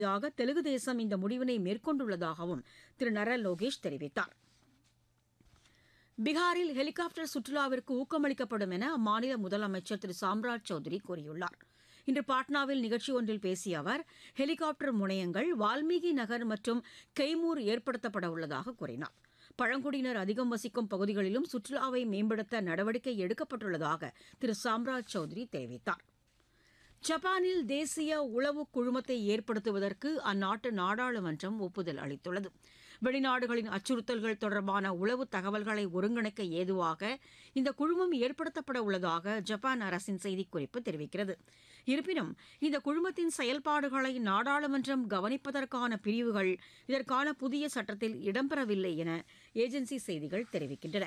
யாக தெலுங்கு தேசம் இந்த முடிவினை மேற்கொண்டுள்ளதாகவும் திரு நர லோகேஷ் தெரிவித்தார் பீகாரில் ஹெலிகாப்டர் சுற்றுலாவிற்கு ஊக்கமளிக்கப்படும் என அம்மாநில முதலமைச்சர் திரு சாம்ராஜ் சௌத்ரி கூறியுள்ளார் இன்று பாட்னாவில் நிகழ்ச்சி ஒன்றில் பேசிய அவர் ஹெலிகாப்டர் முனையங்கள் வால்மீகி நகர் மற்றும் கெய்மூர் ஏற்படுத்தப்பட உள்ளதாக கூறினார் பழங்குடியினர் அதிகம் வசிக்கும் பகுதிகளிலும் சுற்றுலாவை மேம்படுத்த நடவடிக்கை எடுக்கப்பட்டுள்ளதாக திரு சாம்ராஜ் சௌத்ரி தெரிவித்தார் ஜப்பானில் தேசிய உளவு குழுமத்தை ஏற்படுத்துவதற்கு அந்நாட்டு நாடாளுமன்றம் ஒப்புதல் அளித்துள்ளது வெளிநாடுகளின் அச்சுறுத்தல்கள் தொடர்பான உளவு தகவல்களை ஒருங்கிணைக்க ஏதுவாக இந்த குழுமம் ஏற்படுத்தப்பட உள்ளதாக ஜப்பான் அரசின் செய்திக்குறிப்பு தெரிவிக்கிறது இருப்பினும் இந்த குழுமத்தின் செயல்பாடுகளை நாடாளுமன்றம் கவனிப்பதற்கான பிரிவுகள் இதற்கான புதிய சட்டத்தில் இடம்பெறவில்லை என ஏஜென்சி செய்திகள் தெரிவிக்கின்றன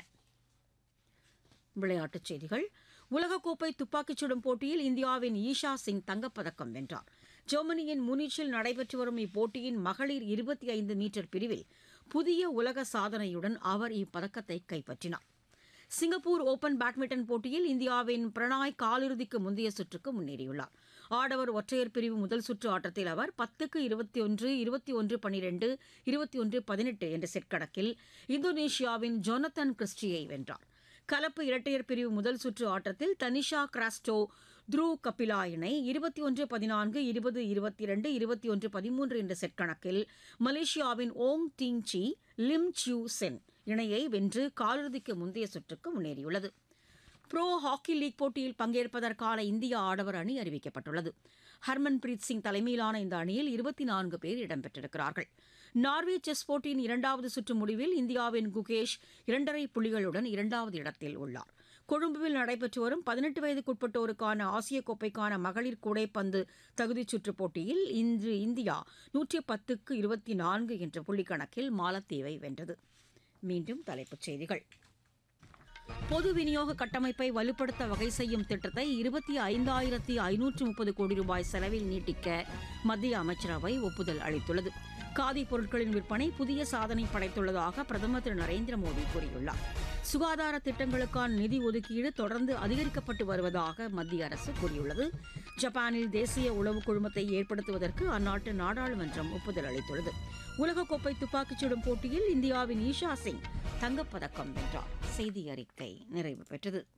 விளையாட்டுச் செய்திகள் உலகக்கோப்பை துப்பாக்கிச் சுடும் போட்டியில் இந்தியாவின் ஈஷா சிங் தங்கப்பதக்கம் வென்றார் ஜெர்மனியின் முனிச்சில் நடைபெற்று வரும் இப்போட்டியின் மகளிர் இருபத்தி ஐந்து மீட்டர் பிரிவில் புதிய உலக சாதனையுடன் அவர் இப்பதக்கத்தை கைப்பற்றினார் சிங்கப்பூர் ஓபன் பேட்மிண்டன் போட்டியில் இந்தியாவின் பிரணாய் காலிறுதிக்கு முந்தைய சுற்றுக்கு முன்னேறியுள்ளார் ஆடவர் ஒற்றையர் பிரிவு முதல் சுற்று ஆட்டத்தில் அவர் பத்துக்கு இருபத்தி ஒன்று இருபத்தி ஒன்று பனிரெண்டு இருபத்தி ஒன்று பதினெட்டு என்ற செட் கணக்கில் இந்தோனேஷியாவின் ஜொனத்தன் கிறிஸ்டியை வென்றார் கலப்பு இரட்டையர் பிரிவு முதல் சுற்று ஆட்டத்தில் தனிஷா கிராஸ்டோ த்ரூ கபிலா இணை இருபத்தி ஒன்று பதினான்கு இருபது இருபத்தி இரண்டு இருபத்தி ஒன்று பதிமூன்று என்ற செட் கணக்கில் மலேசியாவின் Ong Ting Chi Lim Chiu Chen இணையை வென்று காலிறுதிக்கு முந்தைய சுற்றுக்கு முன்னேறியுள்ளது ப்ரோ ஹாக்கி லீக் போட்டியில் பங்கேற்பதற்கான இந்திய ஆடவர் அணி அறிவிக்கப்பட்டுள்ளது ஹர்மன்பிரீத் சிங் தலைமையிலான இந்த அணியில் இருபத்தி நான்கு பேர் இடம்பெற்றிருக்கிறார்கள் நார்வே செஸ் போட்டியின் இரண்டாவது சுற்று முடிவில் இந்தியாவின் குகேஷ் இரண்டரை புள்ளிகளுடன் இரண்டாவது இடத்தில் உள்ளார் கொழும்புவில் நடைபெற்று வரும் பதினெட்டு வயதுக்குட்பட்டோருக்கான ஆசிய கோப்பைக்கான மகளிர் கூடைப்பந்து தகுதிச் சுற்றுப் போட்டியில் இன்று இந்தியா நூற்றி பத்துக்கு இருபத்தி நான்கு என்ற புள்ளிக்கணக்கில் மாலத்தீவை வென்றது மீண்டும் தலைப்புச் செய்திகள் பொது விநியோக கட்டமைப்பை வலுப்படுத்த வகை செய்யும் திட்டத்தை இருபத்தி ஐந்தாயிரத்தி ஐநூற்று முப்பது கோடி ரூபாய் செலவில் நீட்டிக்க மத்திய அமைச்சரவை ஒப்புதல் அளித்துள்ளது காதி பொருட்களின் விற்பனை புதிய சாதனை படைத்துள்ளதாக பிரதமர் திரு நரேந்திர மோடி கூறியுள்ளார் சுகாதார திட்டங்களுக்கான நிதி ஒதுக்கீடு தொடர்ந்து அதிகரிக்கப்பட்டு வருவதாக மத்திய அரசு கூறியுள்ளது ஜப்பானில் தேசிய உளவு குழுமத்தை ஏற்படுத்துவதற்கு அந்நாட்டு நாடாளுமன்றம் ஒப்புதல் அளித்துள்ளது உலகக்கோப்பை துப்பாக்கிச் சுடும் போட்டியில் இந்தியாவின் ஈஷா சிங் தங்கப்பதக்கம் வென்றார் செய்தி அறிக்கை நிறைவு பெற்றது